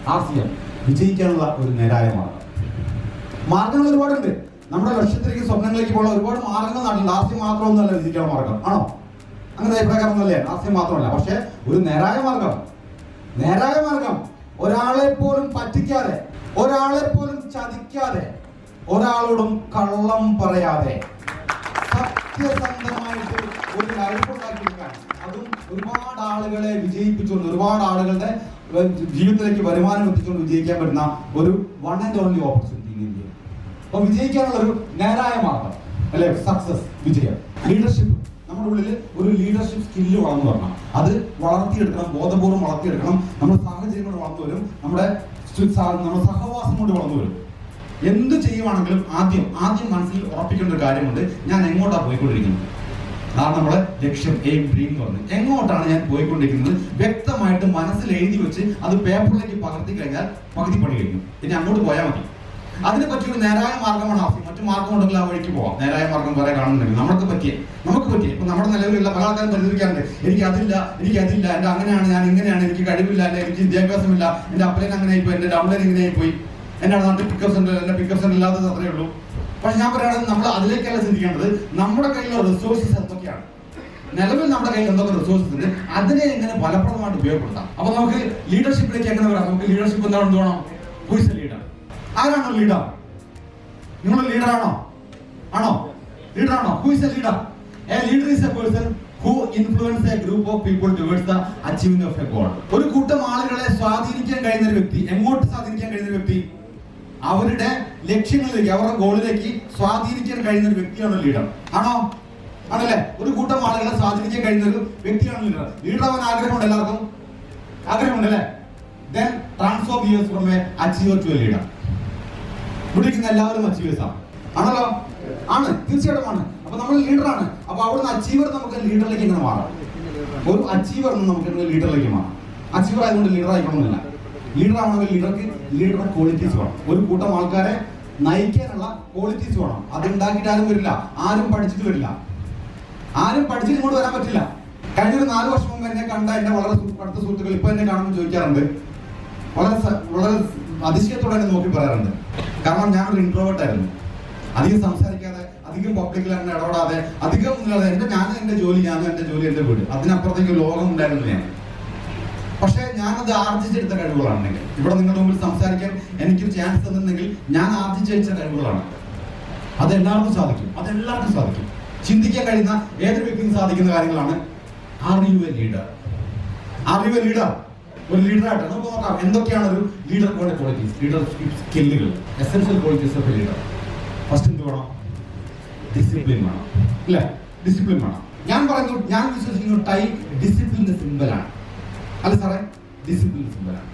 R C M വിജയിക്കാനുള്ള ഒരു നേരായ മാർഗം മാർഗങ്ങൾ ഒരുപാടുണ്ട് നമ്മുടെ ലക്ഷ്യത്തിലേക്ക് സ്വപ്നങ്ങളിലേക്ക് പോകുന്ന ഒരുപാട് മാർഗങ്ങൾ നാട്ടിലുണ്ട് ആർ സി മാത്രമൊന്നുമല്ല വിജയിക്കാനുള്ള മാർഗം ആണോ അങ്ങനെ അഭിപ്രായമൊന്നുമല്ലേ ആർ സി മാത്രമല്ല പക്ഷെ ഒരു നേരായ മാർഗം നേരായ മാർഗം ഒരാളെ പോലും പറ്റിക്കാതെ ഒരാളെ പോലും ചതിക്കാതെ ഒരാളോടും കള്ളം പറയാതെ സത്യസന്ധമായിട്ട് ഒരു ലൈഫ് ഉണ്ടാക്കിയെടുക്കാൻ അതും ഒരുപാട് ആളുകളെ വിജയിപ്പിച്ചുകൊണ്ട് ഒരുപാട് ആളുകളുടെ ഏർ, ജീവിതത്തിലേക്ക് വരുമാനം എത്തിച്ചുകൊണ്ട് വിജയിക്കാൻ പറ്റുന്ന ഒരു one and only opportunity in India അപ്പൊ വിജയിക്കാനുള്ള ഒരു നേരായ മാർഗം അല്ലെ സക്സസ് വിജയം ലീഡർഷിപ്പ് നമ്മുടെ ഉള്ളിൽ ഒരു ലീഡർഷിപ്പ് സ്കില്ല് വളർന്നു വരണം അത് വളർത്തിയെടുക്കണം ബോധപൂർവ്വം വളർത്തിയെടുക്കണം നമ്മുടെ സാഹചര്യം കൊണ്ട് വളർന്നു വരും നമ്മുടെ ചു- സ- നമ്മുടെ സഹവാസം കൊണ്ട് വളർന്നു വരും എന്ത് ചെയ്യുവാണെങ്കിലും ആദ്യം ആദ്യം മനസ്സിൽ ഉറപ്പിക്കേണ്ട ഒരു കാര്യമുണ്ട് ഞാൻ എങ്ങോട്ടാണ് പോയിക്കൊണ്ടിരിക്കുന്നത് അതാണ് നമ്മുടെ ലക്ഷ്യം എയിം ഡ്രീം എന്ന് പറയുന്നത് എങ്ങോട്ടാണ് ഞാൻ പോയിക്കൊണ്ടിരിക്കുന്നത് വ്യക്തമായിട്ട് മനസ്സിൽ എഴുതി വെച്ച് അത് പേപ്പറിലേക്ക് പകർത്തി കഴിഞ്ഞാൽ പകുതി പണി കഴിഞ്ഞു ഇനി അങ്ങോട്ട് പോയാൽ മതി അതിനെ പറ്റിയ ഒരു നേരായ മാർഗമാണ് ആവശ്യം മറ്റു മാർഗം ഉണ്ടെങ്കിൽ ആ വഴിക്ക് പോവാം നേരായ മാർഗം വേറെ കാണുന്നുണ്ടെങ്കിൽ നമുക്ക് പറ്റിയ നമുക്ക് പറ്റിയ ഇപ്പൊ നമ്മുടെ നിലവിലുള്ള പല ആൾക്കാരും പരിശോധിക്കാറുണ്ട് എനിക്ക് അതില്ല എനിക്ക് അതില്ല എന്റെ അങ്ങനെയാണ് ഞാൻ ഇങ്ങനെയാണ് എനിക്ക് കഴിവില്ല എന്റെ എനിക്ക് വിദ്യാഭ്യാസമില്ല എന്റെ അപ്പലൻ അങ്ങനെ ആയിപ്പോയി എന്റെ ഡൗൺലൈൻ ഇങ്ങനെ ആയിപ്പോയി എന്റെ നാട്ടിൽ പിക്കപ്പ് സെന്റർ എന്റെ പിക്കപ്പ് സെന്റർ ഇല്ലാത്തത് അത്രേ ഉള്ളൂ പക്ഷെ ഞാൻ പറയുന്നത് നമ്മൾ അതിലേക്കല്ല ചിന്തിക്കേണ്ടത് നമ്മുടെ കയ്യിലുള്ള റിസോഴ്സസ് എന്തൊക്കെയാണ് നിലവിൽ നമ്മുടെ കയ്യിൽ എന്തൊക്കെ റിസോഴ്സസ് ഉണ്ട് അതിനെ എങ്ങനെ ഫലപ്രദമായിട്ട് ഉപയോഗപ്പെടുത്താം അപ്പൊ നമുക്ക് ലീഡർഷിപ്പിലേക്ക് എങ്ങനെ വരാം നമുക്ക് ലീഡർഷിപ്പ് എന്താണ് എന്ത് വേണം ഹൂസ് ലീഡർ ആരാണോ ലീഡർ നിങ്ങൾ ലീഡർ ആണോ ആണോ ലീഡർ ആണോ who is a leader a leader is a person who influence a group of people towards the achieving of a goal ഒരു കൂട്ടം ആളുകളെ സ്വാധീനിക്കാൻ കഴിയുന്ന ഒരു വ്യക്തി എങ്ങോട്ട് സ്വാധീനിക്കാൻ കഴിയുന്ന ഒരു വ്യക്തി അവരുടെ ലക്ഷ്യങ്ങളിലേക്ക് അവരുടെ ഗോളിലേക്ക് സ്വാധീനിക്കാൻ കഴിയുന്ന ഒരു വ്യക്തിയാണ് ലീഡർ ആണോ ആണല്ലേ ഒരു കൂട്ടം ആളുകളെ സ്വാധീനിക്കാൻ കഴിയുന്ന ഒരു വ്യക്തിയാണ് ലീഡർ ലീഡർ ആവാൻ ആഗ്രഹമുണ്ട് എല്ലാവർക്കും ആഗ്രഹമുണ്ട് അല്ലേ then transform yours from a achiever to a leader വിളിക്കുന്ന എല്ലാവരും അച്ചീവേഴ്സ് ആണ് ആണല്ലോ ആണ് തീർച്ചയായിട്ടും ആണ് അപ്പൊ നമ്മൾ ലീഡറാണ് അപ്പൊ അവിടുന്ന് അച്ചീവർ നമുക്ക് ലീഡറിലേക്ക് എങ്ങനെ മാറാം ഒരു അച്ചീവർ നമുക്ക് ലീഡറിലേക്ക് മാറാം അച്ചീവർ ആയതുകൊണ്ട് ലീഡർ ആയിക്കണമെന്നില്ല ലീഡർ ആവണമെങ്കിൽ ലീഡർക്ക് ലീഡറുടെ ക്വാളിറ്റീസ് വേണം ഒരു കൂട്ടം ആൾക്കാരെ നയിക്കാനുള്ള ക്വാളിറ്റീസ് വേണം അത് ഉണ്ടാക്കിയിട്ട് ആരും വരില്ല ആരും പഠിച്ചിട്ട് വരില്ല ആരും പഠിച്ചിട്ട് ഇങ്ങോട്ട് വരാൻ പറ്റില്ല കഴിഞ്ഞ ഒരു നാല് വർഷം മുമ്പ് എന്നെ കണ്ട എന്റെ വളരെ സു- അടുത്ത സുഹൃത്തുക്കൾ ഇപ്പൊ എന്നെ കാണുമ്പോൾ ചോദിക്കാറുണ്ട് വളരെ സ- വളരെ അതിശയത്തോടെ എന്നെ നോക്കി പറയാറുണ്ട് കാരണം ഞാനൊരു ഇൻട്രോവേർട്ട് ആയിരുന്നു അധികം സംസാരിക്കാതെ അധികം പബ്ലിക്കിൽ അങ്ങനെ ഇടപെടാതെ അധികം ഇല്ലാതെ എന്റെ ഞാൻ എന്റെ ജോലി ഞാൻ എന്റെ ജോലി എന്റെ വീട് അതിനപ്പുറത്തേക്ക് ലോകം ഉണ്ടായിരുന്നില്ല ഞാൻ പക്ഷേ ഞാനത് ആർജിച്ചെടുത്ത കഴിവുകളാണെങ്കിൽ ഇവിടെ നിങ്ങളുടെ മുമ്പിൽ സംസാരിക്കാൻ എനിക്ക് ചാൻസ് തന്നിരുന്നെങ്കിൽ ഞാൻ ആർജിച്ചെടുത്ത കഴിവുകളാണ് അത് എല്ലാവർക്കും സാധിക്കും അത് എല്ലാവർക്കും സാധിക്കും ചിന്തിക്കാൻ കഴിയുന്ന ഏതൊരു വ്യക്തിക്കും സാധിക്കുന്ന കാര്യങ്ങളാണ് are you a leader are you a leader ഒരു ലീഡറായിട്ട് നമുക്ക് നോക്കാം എന്തൊക്കെയാണ് ഒരു ലീഡർ ക്വാളിറ്റീസ് ലീഡർ സ്കില്ലുകൾ essential qualities of leader first എന്ത് വേണം ഡിസിപ്ലിൻ വേണം അല്ലേ ഡിസിപ്ലിൻ വേണം ഞാൻ പറയുന്നു ഞാൻ വിശ്വസിക്കുന്നു ടൈ ഡിസിപ്ലിന്റെ സിമ്പലാണ് അല്ല സാറേ ഡിസിപ്ലിൻ സിമ്പലാണ്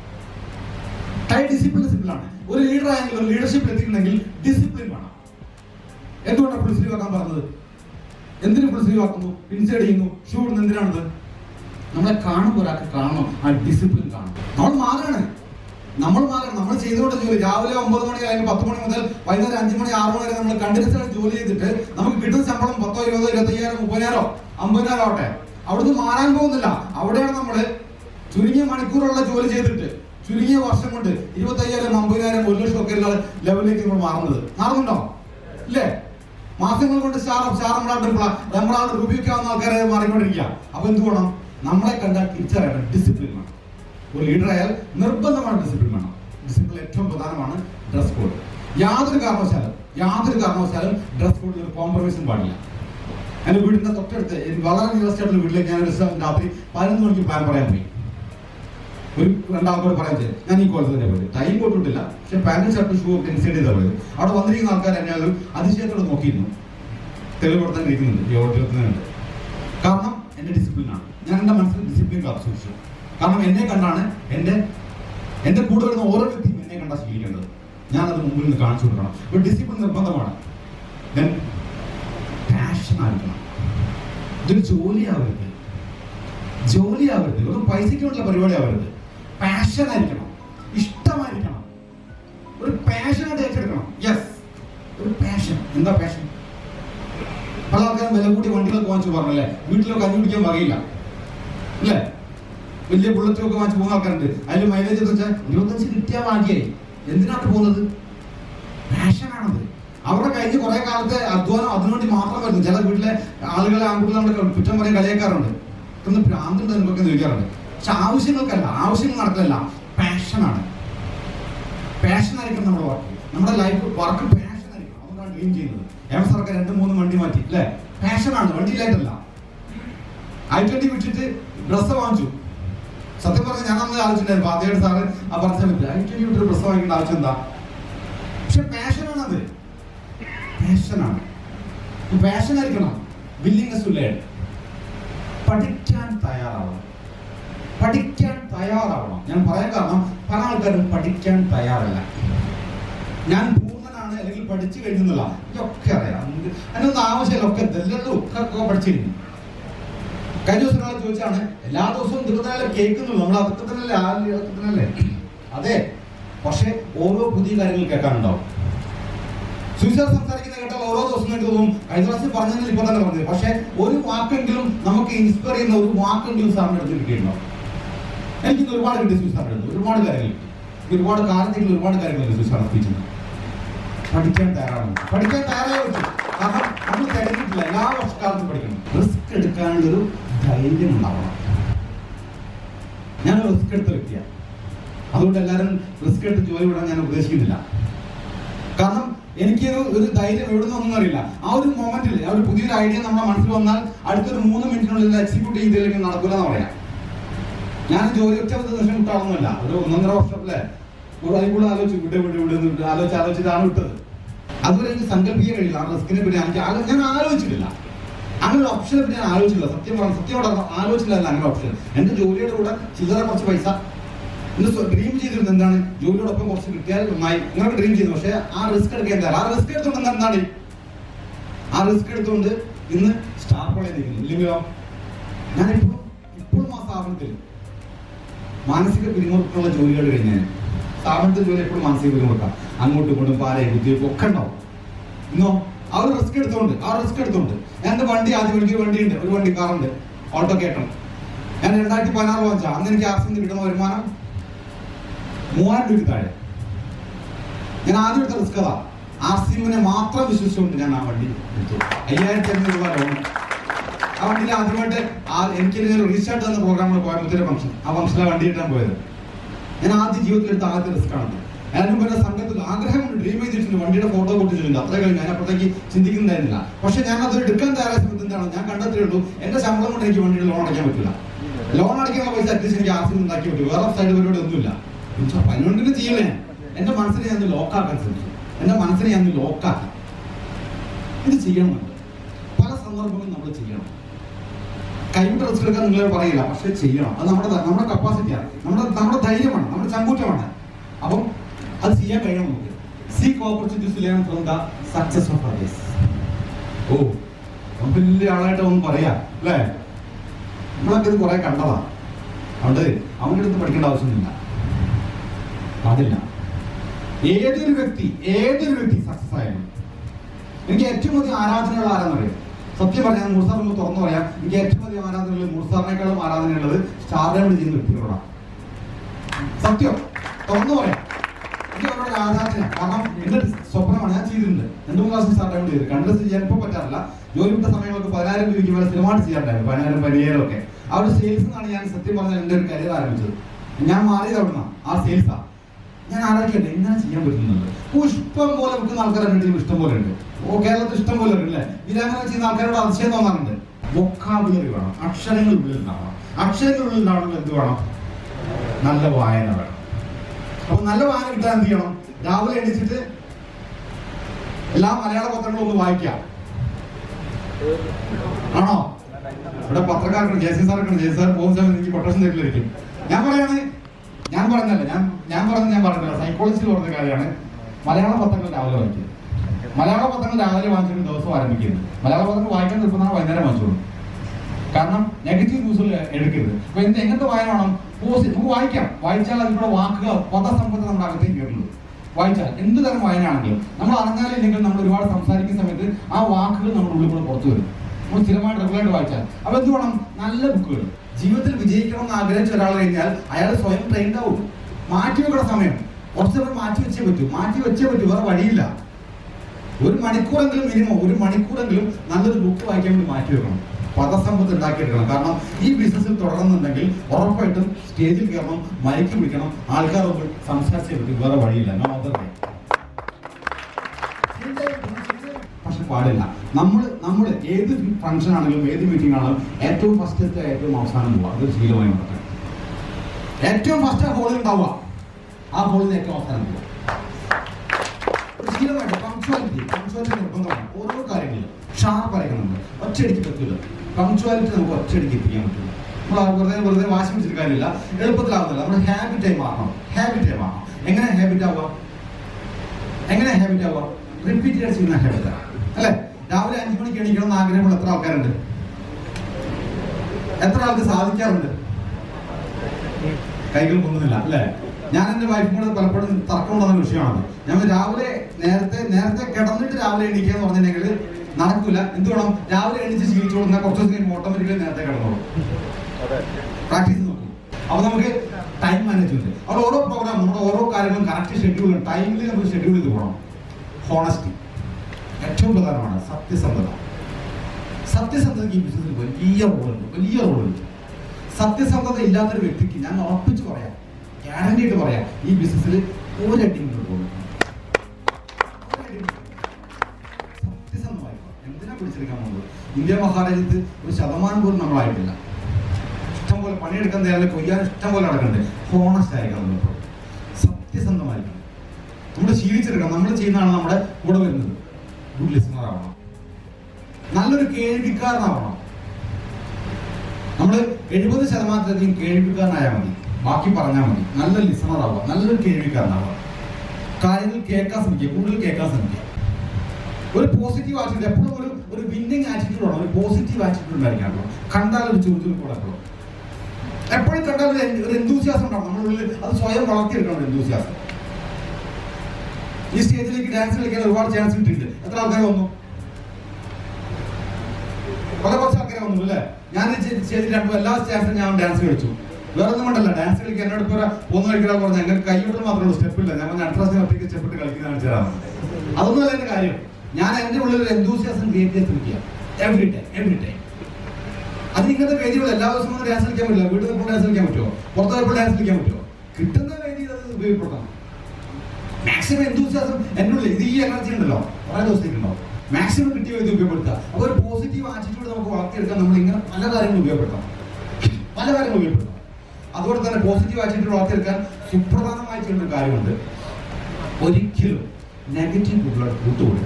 ടൈ ഡിസിപ്ലിൻ സിമ്പിളാണ് ഒരു ലീഡർ ആയെങ്കിൽ ഒരു ലീഡർഷിപ്പിൽ എത്തിക്കണമെങ്കിൽ ഡിസിപ്ലിൻ വേണം എന്തുകൊണ്ടാണ് ഫുൾ സ്ലീവ് ആക്കാൻ പറഞ്ഞത് എന്തിനു ഫുൾ സ്ലീവ് ആക്കുന്നു ഇൻസൈഡ് ചെയ്യുന്നു ഷൂ ഇടുന്നത് എന്തിനാണത് നമ്മളെ കാണുമ്പോൾ ഒരാൾക്ക് കാണണം ആ ഡിസിപ്ലിൻ കാണണം നമ്മൾ മാറാണ് നമ്മൾ മാറണം നമ്മൾ ചെയ്തുകൊണ്ട് ജോലി രാവിലെ ഒമ്പത് മണി അല്ലെങ്കിൽ പത്ത് മണി മുതൽ വൈകുന്നേരം അഞ്ച് മണി ആറ് മണി വരെ നമ്മൾ കണ്ടിന്യൂസ് ആയിട്ട് ജോലി ചെയ്തിട്ട് നമുക്ക് കിട്ടുന്ന ശമ്പളം പത്തോ ഇരുപതോ ഇരുപത്തയ്യായിരം മുപ്പതിനായിരം അമ്പതിനായിരം ആവട്ടെ അവിടുന്ന് മാറാൻ പോകുന്നില്ല അവിടെയാണ് നമ്മൾ ചുരുങ്ങിയ മണിക്കൂറുള്ള ജോലി ചെയ്തിട്ട് ചുരുങ്ങിയ വർഷം കൊണ്ട് ഇരുപത്തയ്യായിരം അമ്പതിനായിരം ഒരു ലക്ഷം ഒക്കെ ഉള്ള ലെവലിലേക്ക് നമ്മൾ മാറുന്നത് മാറുന്നുണ്ടോ ഇല്ലേ മാസങ്ങൾ കൊണ്ട് സ്റ്റാർ സ്റ്റാർ നമ്മളാണ്ട് നമ്മളാണ്ട് രൂപീകരിക്കാവുന്ന ആൾക്കാരെ മാറിക്കൊണ്ടിരിക്കുക അപ്പൊ എന്ത് വേണം നമ്മളെ കണ്ടാൽ തിരിച്ചറിയണം ഡിസിപ്ലിൻ വേണം ഒരു ലീഡർ ആയാൽ നിർബന്ധമാണ് ഡിസിപ്ലിൻ വേണം ഡിസിപ്ലിൻ ഏറ്റവും പ്രധാനമാണ് ഡ്രസ് കോഡ് യാതൊരു കാരണവശാലും യാതൊരു കാരണവശാലും ഡ്രസ് കോഡിൽ ഒരു കോംപ്രമൈസും പാടില്ല എന്റെ വീടിന്റെ തൊട്ടടുത്ത് എനിക്ക് വളരെ നിയറസ്റ്റ് ആയിട്ടുള്ള വീട്ടിലേക്ക് ഞാൻ ഒരു ദിവസം രാത്രി പതിനൊന്ന് മണിക്ക് പ്ലാൻ പറയാൻ പോയി ഒരു രണ്ടാമത്തോട് പറയാൻ ചെയ്തു ഞാൻ ഈ കോളേജ് തന്നെ പോയത് ടൈം പോയിട്ടില്ല പക്ഷെ പാന്റും ഷർട്ടും ഷൂ ഒക്കെ ഇൻസൈഡ് ചെയ്താൽ പോയത് അവിടെ വന്നിരിക്കുന്ന ആൾക്കാർ എന്നെ ഒരു അതിശയത്തോടെ നോക്കിയിരുന്നു തെളിവ് കൊടുത്താൻ ഇരിക്കുന്നുണ്ട് ഈ ഓഡിറ്റോറിയത്തിനുണ്ട് കാരണം എന്റെ ഡിസിപ്ലിനാണ് ഞാൻ എന്റെ മനസ്സിൽ ഡിസിപ്ലിൻ കാത്തു സൂക്ഷിച്ചു കാരണം എന്നെ കണ്ടാണ് എന്റെ എന്റെ കൂടെ വരുന്ന ഓരോ വ്യക്തിയും എന്നെ കണ്ടാ ശീലിക്കേണ്ടത് ഞാൻ അത് മുമ്പിൽ നിന്ന് കാണിച്ചു കൊടുക്കണം ഒരു ഡിസിപ്ലിൻ നിർബന്ധമാണ് Then passion ആയിരിക്കണം ഇതൊരു ജോലിയാവരുത് ജോലിയാവരുത് ഒരു പൈസയ്ക്ക് വേണ്ടിയുള്ള പരിപാടി ആവരുത് പാഷൻ ആയിരിക്കണം ഇഷ്ടമായിരിക്കണം ഒരു പാഷനായിട്ട് ഏറ്റെടുക്കണം യെസ് ഒരു പാഷൻ എന്താ പാഷൻ പല ആൾക്കാരും വില കൂടിയ വണ്ടികളൊക്കെ വാങ്ങിച്ചു പറഞ്ഞല്ലേ വീട്ടിലൊക്കെ കഞ്ഞി കുടിക്കാൻ വകയില്ല അല്ലേ വലിയ ബുള്ളറ്റ് ഒക്കെ വാങ്ങിച്ച് പോകുന്ന ആൾക്കാരുണ്ട് അതിൽ മൈലേജ് എന്ന് വെച്ചാൽ ഇരുപത്തഞ്ച് കിട്ടിയാൽ ഭാഗ്യായി എന്തിനാണ് പോകുന്നത് പാഷനാണത് അവരുടെ കഴിഞ്ഞ കുറെ കാലത്തെ അധ്വാനം അതിനുവേണ്ടി മാത്രം വരുന്നു ചില വീട്ടിലെ ആളുകളെ ആൺകുട്ടികൾ നമ്മൾ കുറ്റം പറയും കളിയാക്കാറുണ്ട് ഒന്ന് ഭ്രാന്തുണ്ട് എന്നൊക്കെ ചോദിക്കാറുണ്ട് പക്ഷെ ആവശ്യങ്ങൾക്കല്ല ആവശ്യങ്ങൾ നടക്കില്ല പാഷനാണ് പാഷൻ ആയിരിക്കണം നമ്മുടെ വർക്ക് നമ്മുടെ ലൈഫ് വർക്ക് പാഷൻ ആയിരിക്കണം അതുകൊണ്ടാണ് ഡ്രീം ചെയ്യുന്നത് എം സാറൊക്കെ രണ്ട് മൂന്ന് വണ്ടി മാറ്റി അല്ലേ പാഷനാണ് വണ്ടിയിലായിട്ടല്ല ഐ ട്വന്റി വിട്ടിട്ട് ഡ്രസ്സ് വാങ്ങിച്ചു സത്യം പറഞ്ഞാൽ ഞാൻ അന്ന് ആലോചിച്ചിട്ടുണ്ടായിരുന്നു ആദ്യമായിട്ട് സാറ് ആ പറഞ്ഞ സമയത്ത് ഐ ട്വന്റി വിട്ടിട്ട് ഡ്രസ്സ് വാങ്ങിക്കേണ്ട ആവശ്യം എന്താ പക്ഷെ പാഷനാണ് അത് പാഷനാണ് പാഷൻ ആയിരിക്കണം വില്ലിങ്നെസ് ടു ലേൺ പഠിക്കാൻ തയ്യാറാവണം പഠിക്കാൻ തയ്യാറാവണം ഞാൻ പറയാൻ കാരണം പല ആൾക്കാരും പഠിക്കാൻ തയ്യാറല്ല ഞാൻ പൂർണ്ണനാണ് അല്ലെങ്കിൽ പഠിച്ചു കഴിഞ്ഞില്ല ഇതൊക്കെ അറിയാം അതിനൊന്നും ആവശ്യമില്ല ഒക്കെ ഇതെല്ലാം ഒക്കെ ഒക്കെ പഠിച്ചു കഴിഞ്ഞു കഴിഞ്ഞ ദിവസം ഒരാൾ ചോദിച്ചാണ് എല്ലാ ദിവസവും ഇതൊക്കെ കേൾക്കുന്നുള്ളൂ നമ്മൾ അതൊക്കെ തന്നെയല്ലേ ആ അതൊക്കെ തന്നെയല്ലേ അതെ പക്ഷെ ഓരോ പുതിയ കാര്യങ്ങൾ കേൾക്കാനുണ്ടാവും സുവിശേഷം സംസാരിക്കുന്ന കേട്ടാൽ ഓരോ ദിവസം എനിക്ക് തോന്നും കഴിഞ്ഞ പ്രാവശ്യം പറഞ്ഞതിൽ ഇപ്പൊ തന്നെ പറഞ്ഞത് പക്ഷെ ഒരു വാക്കെങ്കിലും നമുക്ക് ഇൻസ്പയർ ചെയ്യുന്ന ഒരു വാക്കെങ്കിലും സാറിന്റെ അടുത്ത് കിട്ടിയിട്ടുണ്ടോ എനിക്ക് ഇന്ന് ഒരുപാട് കിട്ടി സുവിശേഷന്റെ അടുത്ത് ഒരുപാട് കാര്യങ്ങൾ കിട്ടി ഒരുപാട് കാലത്തേക്ക് ഒരുപാട് കാര്യങ്ങൾ സുവിശേഷം സ്പീച്ചിൽ പഠിക്കാൻ തയ്യാറാണ് പഠിക്കാൻ തയ്യാറായ പറ്റും കാരണം നമ്മൾ തിരഞ്ഞിട്ടില്ല എല്ലാ വർഷക്കാലത്തും പഠിക്കണം റിസ്ക് എടുക്കാനുള്ളൊരു ധൈര്യം ഉണ്ടാവണം ഞാൻ റിസ്ക് എടുത്ത വ്യക്തിയാണ് അതുകൊണ്ട് എല്ലാവരും റിസ്ക് എടുത്ത് ജോലി വിടാൻ ഞാൻ ഉദ്ദേശിക്കുന്നില്ല കാരണം എനിക്ക് ഒരു ഒരു ധൈര്യം എവിടെ നിന്നൊന്നും അറിയില്ല ആ ഒരു മൊമെന്റിൽ ആ ഒരു പുതിയൊരു ഐഡിയ നമ്മുടെ മനസ്സിൽ വന്നാൽ അടുത്തൊരു മൂന്ന് മിനിറ്റിനുള്ളിൽ എക്സിക്യൂട്ട് ചെയ്തില്ലെങ്കിൽ നടക്കില്ല എന്ന് പറയാം ഞാൻ ജോലി ഒറ്റ ദിവസം വിട്ടാളൊന്നുമല്ല ഒരു ഒന്നൊന്നര വർഷം അല്ലേ ഒരു അതിൽ കൂടുതൽ ആലോചിച്ചു വിട് വിട് വിട് എന്ന് ആലോചിച്ച് ആലോചിച്ചിട്ടാണ് വിട്ടത് അതുവരെ എനിക്ക് സങ്കല്പിക്കാൻ കഴിയില്ല ആ റിസ്കിനെ പറ്റി എനിക്ക് ആലോ- ഞാൻ ആലോചിച്ചിട്ടില്ല അങ്ങനെ ഒരു ഓപ്ഷനെ പറ്റി ഞാൻ ആലോചിച്ചില്ല സത്യം പറഞ്ഞു സത്യം പറഞ്ഞു ആലോചിച്ചില്ല അങ്ങനെ ഓപ്ഷൻ എന്റെ ജോലിയുടെ കൂടെ ചില്ലറ കുറച്ച് പൈസ ഇന്ന് ഡ്രീം ചെയ്തിരുന്നത് എന്താണ് ജോലിയോടൊപ്പം കുറച്ച് കിട്ടിയാൽ നന്നായി ഇങ്ങനെ ഡ്രീം ചെയ്തു പക്ഷേ ആ റിസ്ക് എടുക്കാൻ തയ്യാറ ആ റിസ്ക് എടുത്തുകൊണ്ട് എന്താണ് ആ റിസ്ക് എടുത്തുകൊണ്ട് ഇന്ന് സ്റ്റാർ കോളേജ് നിൽക്കുന്നു ഇല്ലെങ്കിലോ ഞാൻ ഇപ്പോഴും ഇപ്പോഴും ആ സ്ഥാപനത്തിൽ മാനസിക പിരിമുറുക്കമുള്ള ജോലികൾ കഴിഞ്ഞാൽ സ്ഥാപനത്തിൽ ജോലി എപ്പോഴും മാനസിക പിരിമുറുക്കാം അങ്ങോട്ടും ഇങ്ങോട്ടും പാരയും കുത്തിവയ്പ്പും ഒക്കെ ഉണ്ടാവും ഇന്നോ ആ ഒരു റിസ്ക് എടുത്തോണ്ട് ആ റിസ്ക് എടുത്തോണ്ട് ഞാൻ എന്റെ വണ്ടി ആദ്യം എനിക്ക് ഒരു വണ്ടിയുണ്ട് ഒരു വണ്ടി കാറുണ്ട് ഓട്ടോ കേട്ടണം ഞാൻ രണ്ടായിരത്തി പതിനാറ് വാങ്ങിച്ച അന്ന് എനിക്ക് ആർസിൽ നിന്ന് കിട്ടുന്ന വരുമാനം മൂവായിരം രൂപയ്ക്ക് താഴെ ഞാൻ ആദ്യം എടുത്ത റിസ്ക് അതാ ആർ സി എമ്മിനെ മാത്രം വിശ്വസിച്ചുകൊണ്ട് ഞാൻ ആ വണ്ടി എടുത്തു അയ്യായിരത്തി അഞ്ഞൂറ് രൂപ ലോൺ ആ വണ്ടിയിൽ ആദ്യമായിട്ട് ആ എനിക്ക് റീസ്റ്റാർട്ട് തന്ന പ്രോഗ്രാമിൽ കോയമ്പത്തൂരെ ഫംഗ്ഷൻ ആ ഫംഗ്ഷനിലെ വണ്ടി കിട്ടാൻ പോയത് ഞാൻ ആദ്യം ജീവിതത്തിൽ എടുത്ത ആദ്യത്തെ റിസ്ക് ആണ് അതിന് മുമ്പ് എന്റെ സംഘത്തിൽ ആഗ്രഹമുണ്ട് ഡ്രീം ചെയ്തിട്ടുണ്ട് വണ്ടിയുടെ ഫോട്ടോ പൊട്ടിച്ചിട്ടുണ്ട് അത്ര കഴിഞ്ഞ് ഞാൻ അപ്പോഴത്തേക്ക് ചിന്തിക്കുന്നുണ്ടായിരുന്നില്ല പക്ഷെ ഞാൻ അത് എടുക്കാൻ തയ്യാറായ സമയത്ത് എന്താണ് ഞാൻ കണ്ടെത്തിയുള്ളൂ എന്റെ ശമ്പളം കൊണ്ട് എനിക്ക് വണ്ടിയുടെ ലോൺ അടയ്ക്കാൻ പറ്റില്ല ലോൺ അടയ്ക്കാനുള്ള പൈസ അറ്റ്ലീസ്റ്റ് എനിക്ക് ആർസിൽ ഉണ്ടാക്കി പറ്റും വേറെ സൈഡ് പരിപാടി ഒന്നുമില്ല പതിനൊന്നിന് ചെയ്യണേ എന്റെ മനസ്സിനെ ഞാൻ ലോക്കാക്കാൻ ശ്രമിച്ചു എന്റെ മനസ്സിനെ ഞാൻ ലോക്കാക്കി ഇത് ചെയ്യണം നമ്മൾ. പല സന്ദർഭങ്ങളും നമ്മൾ ചെയ്യണം കൈവിട്ട് റിസ്ക് എടുക്കാൻ നിങ്ങൾ പറയില്ല പക്ഷെ ചെയ്യണം അത് നമ്മുടെ നമ്മുടെ കപ്പാസിറ്റിയാണ് നമ്മുടെ നമ്മുടെ ധൈര്യമാണ് നമ്മുടെ ചങ്കൂറ്റമാണ് അപ്പം അത് ചെയ്യാൻ കഴിയണം നമുക്ക് seek opportunities learn from the success of others ഓ നമുക്ക് വലിയ ആളായിട്ട് ഒന്ന് പറയാ അല്ലേ നമ്മളൊക്കെ ഇത് കുറെ കണ്ടതാ അതുകൊണ്ട് അവൻ്റെ അടുത്ത് പഠിക്കേണ്ട ആവശ്യമൊന്നുമില്ല പാടില്ല ഏതൊരു വ്യക്തി ഏതൊരു വ്യക്തി സക്സസ് ആയാലും എനിക്ക് ഏറ്റവും അധികം ആരാധനയുള്ള ആരാന്നറിയാം സത്യം പറഞ്ഞാൽ മൂർസാറിന് തുറന്നു പറയാം എനിക്ക് ഏറ്റവും അധികം ആരാധനയുള്ളത് മൂർസാറിനേക്കാളും ആരാധനയുള്ളത് സ്റ്റാർഡേമിൽ ചെയ്യുന്ന വ്യക്തികളോടാണ് സത്യം തുറന്നു പറയാം എനിക്ക് അവരുടെ ആരാധന കാരണം എന്റെ സ്വപ്നമാണ് ഞാൻ ചെയ്തിട്ടുണ്ട് രണ്ടു മൂന്ന് പ്രാവശ്യം സ്റ്റാർഡേമിൽ ചെയ്തു കണ്ടത് ചെയ്യാൻ ഇപ്പൊ പറ്റാറില്ല ജോലി വിട്ട സമയങ്ങൾക്ക് പതിനായിരം രൂപയ്ക്ക് മേലെ സിനിമ ചെയ്യാറുണ്ടായിരുന്നു പതിനായിരം പതിനേഴും ഒക്കെ ആ ഒരു സെയിൽസ് എന്നാണ് ഞാൻ സത്യം പറഞ്ഞാൽ എന്റെ ഒരു കരിയർ ആരംഭിച്ചത് ഞാൻ മാറിയത് അവിടുന്ന് ആ സെയിൽസാ ഞാൻ ആലോചിക്കട്ടെ എങ്ങനെ ചെയ്യാൻ പറ്റുന്നുണ്ട് പുഷ്പം പോലെ വെക്കുന്ന ആൾക്കാരെ വീട്ടിൽ ഇഷ്ടം പോലെ ഉണ്ട് ഓ കേരളത്തിൽ ഇഷ്ടം പോലെ ഉണ്ട് അല്ലേ ഇതിലങ്ങനെ ചെയ്യുന്ന ആൾക്കാരോട് അതിശയം തോന്നാറുണ്ട് വൊക്കാബുലറി വേണം അക്ഷരങ്ങൾ ഉള്ളിൽ ഉണ്ടാവണം അക്ഷരങ്ങൾ ഉള്ളിൽ ഉണ്ടാവണമെങ്കിൽ എന്ത് വേണം നല്ല വായന വേണം അപ്പൊ നല്ല വായന കിട്ടാൻ എന്ത് ചെയ്യണം രാവിലെ എണീച്ചിട്ട് എല്ലാ മലയാള പത്രങ്ങളും ഒന്ന് വായിക്കാം ആണോ ഇവിടെ പത്രക്കാർക്ക് ജെ സി സാർക്ക് ജെ സാർ പോകുന്ന സമയത്ത് എനിക്ക് കൊട്ടേഷൻ തരില്ലായിരിക്കും ഞാൻ പറയാണ് ഞാൻ പറഞ്ഞല്ല ഞാൻ ഞാൻ പറഞ്ഞത് ഞാൻ പറഞ്ഞില്ല സൈക്കോളജിയിൽ പറഞ്ഞ കാര്യമാണ് മലയാള പത്രങ്ങൾ രാവിലെ വായിക്കുക മലയാള പത്രങ്ങൾ രാവിലെ വാങ്ങിച്ചിട്ട് ദിവസം ആരംഭിക്കരുത് മലയാള പത്രങ്ങൾ വായിക്കാൻ നിർത്തുന്നതാണ് വൈകുന്നേരം വാങ്ങിച്ചോളൂ കാരണം നെഗറ്റീവ് ന്യൂസുകൾ എടുക്കരുത് അപ്പൊ എന്ത് എങ്ങനത്തെ വായന വേണം പോസിറ്റീവ് നമുക്ക് വായിക്കാം വായിച്ചാൽ അതിലൂടെ വാക്കുകൾ പദസമ്പത്ത് നമ്മുടെ അകത്തേക്ക് കയറുള്ളൂ വായിച്ചാൽ എന്ത് തരം വായനയാണെങ്കിലും നമ്മൾ അറിഞ്ഞാലില്ലെങ്കിൽ നമ്മൾ ഒരുപാട് സംസാരിക്കുന്ന സമയത്ത് ആ വാക്കുകൾ നമ്മുടെ ഉള്ളിൽ കൂടെ പുറത്തു വരും നമ്മൾ സ്ഥിരമായിട്ട് റെഗുലറായിട്ട് വായിച്ചാൽ അപ്പൊ എന്ത് വേണം നല്ല ബുക്കുകൾ ജീവിതത്തിൽ വിജയിക്കണം എന്ന് ആഗ്രഹിച്ച ഒരാൾ കഴിഞ്ഞാൽ അയാൾ സ്വയം ട്രെയിൻഡ് ആവും മാറ്റി വെക്കുന്ന സമയം കുറച്ച് സമയം മാറ്റി വെച്ചേ പറ്റൂ മാറ്റി വെച്ചേ പറ്റൂ വേറെ വഴിയില്ല ഒരു മണിക്കൂറെങ്കിലും മിനിമം ഒരു മണിക്കൂറെങ്കിലും നല്ലൊരു ബുക്ക് വായിക്കാൻ വേണ്ടി മാറ്റി വെക്കണം പദസമ്പത്ത് ഉണ്ടാക്കിയെടുക്കണം കാരണം ഈ ബിസിനസ്സിൽ തുടരുന്നുണ്ടെങ്കിൽ ഉറപ്പായിട്ടും സ്റ്റേജിൽ കയറണം മയക്കി പിടിക്കണം ആൾക്കാർ മുമ്പിൽ സംസാരിച്ചേ പറ്റും വേറെ വഴിയില്ല നോ അതർ വേ പക്ഷെ പാടില്ല നമ്മൾ നമ്മൾ ഏത് ഫംഗ്ഷൻ ആണെങ്കിലും ഏത് മീറ്റിംഗ് ആണെങ്കിലും ഏറ്റവും ഫസ്റ്റത്തെ ഏറ്റവും അവസാനം പോവുക അതൊരു ശീലമായി മാറട്ടെ ഏറ്റവും ഫസ്റ്റ് ആ ഹോളിൽ ഉണ്ടാവുക ആ ഹോളിൽ നിന്ന് ഏറ്റവും അവസാനം പോവുക ഒരു ശീലമായിട്ട് പങ്ക്ച്വാലിറ്റി പങ്ക്ച്വാലിറ്റി നിർബന്ധമാണ് ഓരോ കാര്യങ്ങളിലും ഷാർപ്പ് ആയിരിക്കണം ഒറ്റയടിക്ക് പറ്റില്ല പങ്ക്ച്വാലിറ്റി നമുക്ക് ഒറ്റയടിക്ക് എത്തിക്കാൻ പറ്റില്ല നമ്മൾ ആ വെറുതെ വെറുതെ വാശി പിടിച്ചിട്ട് കാര്യമില്ല എളുപ്പത്തിലാവുന്നില്ല നമ്മുടെ ഹാബിറ്റായി മാറണം ഹാബിറ്റായി മാറണം എങ്ങനെ ഹാബിറ്റ് ആവുക എങ്ങനെ ഹാബിറ്റ് ആവുക റിപ്പീറ്റ് ചെയ്യുന്ന ഹാബിറ്റ് അല്ലെ രാവിലെ അഞ്ചു മണിക്ക് എണീക്കണം എന്ന് ആഗ്രഹമുള്ള എത്ര ആൾക്കാരുണ്ട് എത്ര ആൾക്ക് സാധിക്കാറുണ്ട് കൈകൾ പൊങ്ങുന്നില്ല അല്ലേ ഞാൻ എന്റെ വൈഫിനോട് പലപ്പോഴും തർക്കം ഉണ്ടാകുന്ന വിഷയമാണ് ഞാൻ രാവിലെ നേരത്തെ നേരത്തെ കിടന്നിട്ട് രാവിലെ എണീക്കുക എന്ന് പറഞ്ഞിട്ടുണ്ടെങ്കിൽ നടക്കൂല എന്ത് വേണം രാവിലെ എണീച്ച് ശീലിച്ചു കൊടുക്കുന്ന കുറച്ച് ദിവസം കഴിയുമ്പോൾ ഓട്ടോമാറ്റിക്കലി നേരത്തെ കിടന്നോളൂ പ്രാക്ടീസ് നോക്കും അപ്പൊ നമുക്ക് ടൈം മാനേജ്മെന്റ് അവിടെ ഓരോ പ്രോഗ്രാം നമ്മുടെ ഓരോ കാര്യങ്ങളും കറക്റ്റ് ഷെഡ്യൂൾ ടൈമിൽ നമുക്ക് ഷെഡ്യൂൾ ചെയ്ത് പോകണം ഹോണസ്റ്റി ഏറ്റവും പ്രധാനമാണ് സത്യസന്ധത സത്യസന്ധതയ്ക്ക് ഈ ബിസിനസ്സിൽ വലിയ റോളുണ്ട് വലിയ റോളുണ്ട് സത്യസന്ധത ഇല്ലാത്തൊരു വ്യക്തിക്ക് ഞാൻ ഉറപ്പിച്ച് പറയാം ഗ്യാരണ്ടി ആയിട്ട് പറയാം ഈ ബിസിനസ്സിൽ ഒരടി മുന്നോട്ട് പോകും സത്യസന്ധമായിക്കോ എന്തിനാ പിടിച്ചെടുക്കാൻ പോകുന്നത് ഇന്ത്യ മഹാരാജ്യത്ത് ഒരു ശതമാനം പോലും നമ്മളായിട്ടില്ല ഇഷ്ടം പോലെ പണിയെടുക്കാൻ തയ്യാറില്ല കൊയ്യാൻ ഇഷ്ടം പോലെ നടക്കണ്ടേ ഹോണസ്റ്റ് ആയിരിക്കണം നമ്മൾ സത്യസന്ധമായിരിക്കണം നമ്മൾ ശീലിച്ചെടുക്കണം നമ്മൾ ചെയ്യുന്നതാണ് നമ്മുടെ കൂടെ വരുന്നത് ഗുഡ് ലിസണർ ആവണം നല്ലൊരു കേൾവിക്കാരനാവണം നമ്മൾ എഴുപത് ശതമാനത്തിലധികം കേൾവിക്കാരനായാൽ മതി ബാക്കി പറഞ്ഞാൽ മതി നല്ല ലിസണർ ആവുക നല്ലൊരു കേൾവിക്കാരനാവുക കാര്യങ്ങൾ കേൾക്കാൻ ശ്രമിക്കുക കൂടുതൽ കേൾക്കാൻ ശ്രമിക്കുക ഒരു പോസിറ്റീവ് ആറ്റിറ്റ്യൂഡ് എപ്പോഴും ഒരു ഒരു വിന്നിങ് ആറ്റിറ്റ്യൂഡ് ആണ് ഒരു പോസിറ്റീവ് ആറ്റിറ്റ്യൂഡ് ഉണ്ടായിരിക്കണം കണ്ടാൽ ഒരു ചുരുത്തിൽ കൂടെ എപ്പോഴും എപ്പോഴും കണ്ടാൽ ഒരു en- ഒരു എന്തൂസിയാസം ഉണ്ടാവും നമ്മുടെ ഉള്ളിൽ അത് സ്വയം വളർത്തിയെടുക്കണം എന്തൂസിയാസം ഈ സ്റ്റേജിലേക്ക് ഡാൻസ് കളിക്കാൻ ഒരുപാട് ചാൻസ് കിട്ടിയിട്ടുണ്ട് എത്ര ആൾക്കാർ വന്നു വളരെ കുറച്ച് ആൾക്കാരെ വന്നു അല്ലേ ഞാൻ സ്റ്റേജിൽ രണ്ടു എല്ലാ സ്റ്റാൻസിലും ഞാൻ ഡാൻസ് കളിച്ചു വേറെ ഒന്നും കൊണ്ടല്ല ഡാൻസ് കളിക്കാൻ എന്നോട് ഇപ്പോൾ പോന്ന് കളിക്കാൻ പറഞ്ഞു ഞങ്ങൾ കൈയോട്ട് മാത്രമേ ഉള്ളൂ സ്റ്റെപ്പ് ഇല്ല ഞാൻ പറഞ്ഞ അൾട്രാസിന് ഒറ്റയ്ക്ക് സ്റ്റെപ്പ് ഇട്ട് കളിക്കുന്ന ചേരാണ് അതൊന്നും അല്ല എന്റെ കാര്യം ഞാൻ എന്റെ ഉള്ളിൽ ഒരു എന്തൂസിയാസം ക്രിയേറ്റ് ചെയ്യാൻ ശ്രമിക്കുക എവറി ടൈം എവറി ടൈം അത് ഇങ്ങനത്തെ വേദികൾ എല്ലാ ദിവസവും ഒന്നും ഡാൻസ് കളിക്കാൻ പറ്റില്ല വീട്ടിൽ നിന്ന് ഡാൻസ് കളിക്കാൻ പറ്റുമോ പുറത്ത് പോയപ്പോൾ ഡാൻസ് കളിക്കാൻ പറ്റുമോ കിട്ടുന്ന വേദി അത് ഉപയോഗപ്പെടുത്തണം മാക്സിമം എന്തൂസിയാസം എൻ്റെ ഉള്ളിൽ ഇത് ഈ എനർജി ഉണ്ടല്ലോ കുറേ ദിവസത്തേക്കുണ്ടാവും മാക്സിമം കിട്ടിയ വേദി ഉപയോഗപ്പെടുത്തുക അപ്പോൾ ഒരു പോസിറ്റീവ് ആറ്റിറ്റ്യൂഡ് നമുക്ക് വളർത്തിയെടുക്കാൻ നമ്മൾ ഇങ്ങനെ പല കാര്യങ്ങളും ഉപയോഗപ്പെടുത്തണം പല കാര്യങ്ങളും ഉപയോഗപ്പെടുത്തണം അതുപോലെ തന്നെ പോസിറ്റീവ് ആറ്റിറ്റ്യൂഡ് വളർത്തിയെടുക്കാൻ സുപ്രധാനമായി ചെയ്യുന്ന ഒരു കാര്യമുണ്ട് ഒരിക്കലും നെഗറ്റീവ് കുട്ടികളോട് കൂട്ടുകൂടുക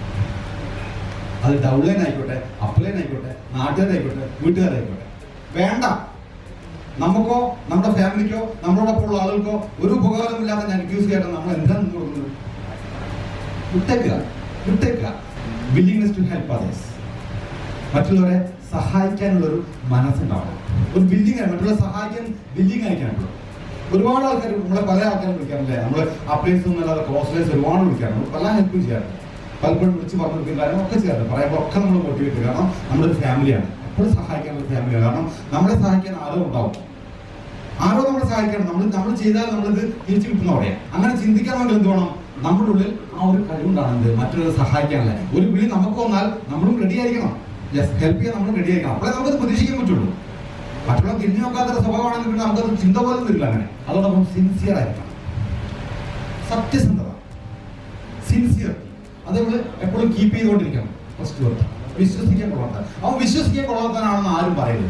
അത് ഡൗൺലൈൻ ആയിക്കോട്ടെ അപ്ലൈൻ ആയിക്കോട്ടെ നാട്ടുകാരായിക്കോട്ടെ വീട്ടുകാരായിക്കോട്ടെ വേണ്ട നമുക്കോ നമ്മുടെ ഫാമിലിക്കോ നമ്മളോടൊപ്പം ഉള്ള ആളുകൾക്കോ ഒരു ഉപകാരമില്ലാത്ത നെഗറ്റീവ്സ് കേട്ടാൽ നമ്മൾ എന്താ നിന്ന് കൊടുക്കുന്നത് വിട്ടേക്കുക വിട്ടേക്കുക വില്ലിങ്നെസ് ടു ഹെൽപ്പ് അതേഴ്സ് മറ്റുള്ളവരെ സഹായിക്കാനുള്ള ഒരു മനസ്സുണ്ടാവണം ഒരു ബില്ലിങ് മറ്റുള്ളവരെ സഹായിക്കാൻ ബില്ലിങ് അയക്കാനുള്ളൂ ഒരുപാട് ആൾക്കാർ നമ്മളെ പല ആൾക്കാരും വിളിക്കാറില്ലേ നമ്മൾ അപ്ലൈൻസ് ഒന്നും അല്ലാതെ ക്രോസ്ലൈൻസ് ഒരുപാട് വിളിക്കാറുണ്ട് നമ്മൾ പല ഹെൽപ്പും ചെയ്യാറുണ്ട് പലപ്പോഴും വിളിച്ച് പറഞ്ഞു കൊടുക്കുന്ന കാര്യങ്ങളൊക്കെ ചെയ്യാറുണ്ട് പറയുമ്പോൾ ഒക്കെ നമ്മൾ മോട്ടിവേറ്റ് കാരണം നമ്മളൊരു ഫാമിലിയാണ് എപ്പോഴും സഹായിക്കാനുള്ള ഫാമിലിയാണ് കാരണം നമ്മളെ സഹായിക്കാൻ ആരോ ഉണ്ടാവും ആരോ നമ്മളെ സഹായിക്കണം നമ്മൾ നമ്മൾ ചെയ്താൽ നമ്മളിത് തിരിച്ചു കിട്ടുന്ന പറയാം അങ്ങനെ ചിന്തിക്കണമെങ്കിൽ എന്ത് വേണം നമ്മുടെ ഉള്ളിൽ ആ ഒരു കഴിവുണ്ടാണ് എന്ത് മറ്റുള്ളവരെ സഹായിക്കാനുള്ള ഒരു വിളി നമുക്ക് വന്നാൽ നമ്മളും റെഡി ആയിരിക്കണം യെസ് ഹെൽപ്പ് ചെയ്യാൻ നമ്മൾ റെഡി ആയിരിക്കണം അപ്പോഴേ നമുക്കത് പ്രതീക്ഷിക്കാൻ പറ്റുള്ളൂ മറ്റുള്ള തിരിഞ്ഞു നോക്കാത്ത സ്വഭാവമാണെങ്കിൽ പിന്നെ നമുക്കത് ചിന്ത പോലും വരില്ല അങ്ങനെ അതോടൊപ്പം സിൻസിയർ ആയിരിക്കണം സത്യസന്ധത സിൻസിയർ അത് നമ്മൾ എപ്പോഴും കീപ്പ് ചെയ്തുകൊണ്ടിരിക്കണം ഫസ്റ്റ് വർക്ക് വിശ്വസിക്കാൻ കൊള്ളാത്ത അവൻ വിശ്വസിക്കാൻ കൊള്ളാത്തവനാണെന്ന് ആരും പറയരുത്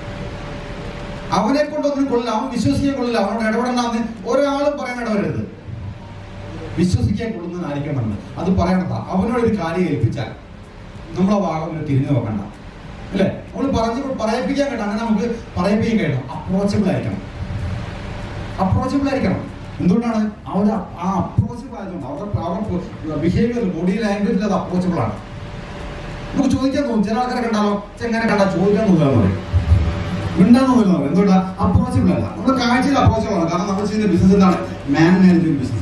അവനെ കൊണ്ടൊന്നും കൊള്ളില്ല അവൻ വിശ്വസിക്കാൻ കൊള്ളില്ല അവനോട് ഇടപെടണമെന്ന് ഒരാളും പറയാൻ ഇടവരരുത് വിശ്വസിക്കാൻ കൊള്ളുന്നവനായിരിക്കണം അത് പറയണത അവനോട് ഒരു കാര്യം ഏൽപ്പിച്ചാൽ നമ്മൾ ആ ഭാഗം തിരിഞ്ഞു നോക്കണ്ട അല്ലേ നമ്മൾ പറഞ്ഞു പറയിപ്പിക്കാൻ കേട്ടോ അങ്ങനെ നമുക്ക് പറയിപ്പിക്കാൻ കഴിയണം അപ്രോച്ചബിൾ ആയിരിക്കണം അപ്രോച്ചബിൾ ആയിരിക്കണം എന്തുകൊണ്ടാണ് അവർ ആ അപ്രോച്ചബിൾ ആയതുകൊണ്ട് അവരുടെ അവരുടെ ബിഹേവിയർ ബോഡി ലാംഗ്വേജിൽ അത് അപ്രോച്ചബിൾ ആണ് നമുക്ക് ചോദിക്കാൻ തോന്നും ചില ആൾക്കാരെ കണ്ടാലോ എങ്ങനെ കണ്ടാൽ ചോദിക്കാൻ തോന്നുന്നു പറയും മിണ്ടാന്ന് തോന്നുന്നു എന്തുകൊണ്ടാ അപ്രോച്ചബിൾ അല്ല നമ്മുടെ കാഴ്ചയിൽ അപ്രോച്ചബിൾ ആണ് കാരണം നമ്മൾ ചെയ്യുന്ന ബിസിനസ് എന്താണ് മാൻ മാനേജ്മെന്റ് ബിസിനസ്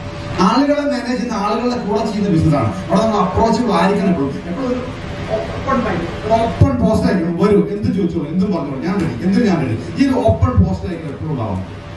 ആളുകളെ മാനേജ് ചെയ്യുന്ന ആളുകളുടെ കൂടെ ചെയ്യുന്ന ബിസിനസ് ആണ് അവിടെ നമ്മൾ അപ്രോച്ചബിൾ ആയിരിക്കണം എപ്പോഴും എപ്പോഴും ഒരു ഓപ്പൺ മൈൻഡ് ഒരു ഓപ്പൺ പോസ്റ്റ് ആയിരിക്കണം വരൂ എന്ത് ചോദിച്ചോളൂ എന്തും പറഞ്ഞോളൂ ഞാൻ റെഡി എന്തും ഞാൻ റെഡി ഈ ഒരു ഓപ്പൺ പോസ്റ്റ് ആയിരിക്കണം എപ്പോഴും ഉണ്ടാവണം